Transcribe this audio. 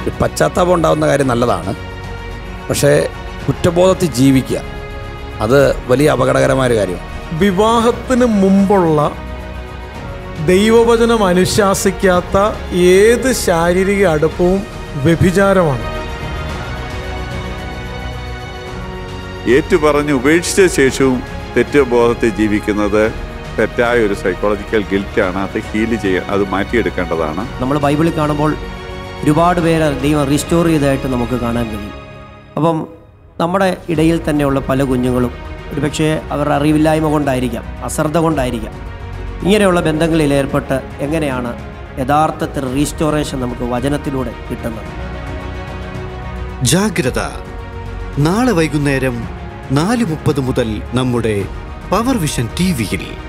ഒരു പശ്ചാത്താപം ഉണ്ടാകുന്ന കാര്യം നല്ലതാണ് പക്ഷേ കുറ്റബോധത്തിൽ ജീവിക്കുക അത് വലിയ അപകടകരമായ ഒരു കാര്യമാണ് വിവാഹത്തിന് മുമ്പുള്ള ദൈവവചനം അനുശാസിക്കാത്ത ഏത് ശാരീരിക അടുപ്പവും വ്യഭിചാരമാണ് ഏറ്റുപറഞ്ഞ് ഉപേക്ഷിച്ച ശേഷവും തെറ്റുബോധത്തിൽ ജീവിക്കുന്നത് തെറ്റായ ഒരു സൈക്കോളജിക്കൽ ഗിൽറ്റാണ് അത് ഹീൽ ചെയ്യാൻ അത് മാറ്റിയെടുക്കേണ്ടതാണ് നമ്മൾ ബൈബിളിൽ കാണുമ്പോൾ ഒരുപാട് പേര് ദൈവം റീസ്റ്റോർ ചെയ്തതായിട്ട് നമുക്ക് കാണാൻ കഴിയും അപ്പം നമ്മുടെ ഇടയിൽ തന്നെയുള്ള പല കുഞ്ഞുങ്ങളും ഒരുപക്ഷെ അവരുടെ അറിവില്ലായ്മ കൊണ്ടായിരിക്കാം അശ്രദ്ധ കൊണ്ടായിരിക്കാം ഇങ്ങനെയുള്ള ബന്ധങ്ങളിൽ ഏർപ്പെട്ട് എങ്ങനെയാണ് യഥാർത്ഥത്തിൽ റീസ്റ്റോറേഷൻ നമുക്ക് വചനത്തിലൂടെ കിട്ടുന്നത് ജാഗ്രത നാളെ വൈകുന്നേരം നാല് മുപ്പത് മുതൽ നമ്മുടെ പവർ വിഷൻ ടി വിയിൽ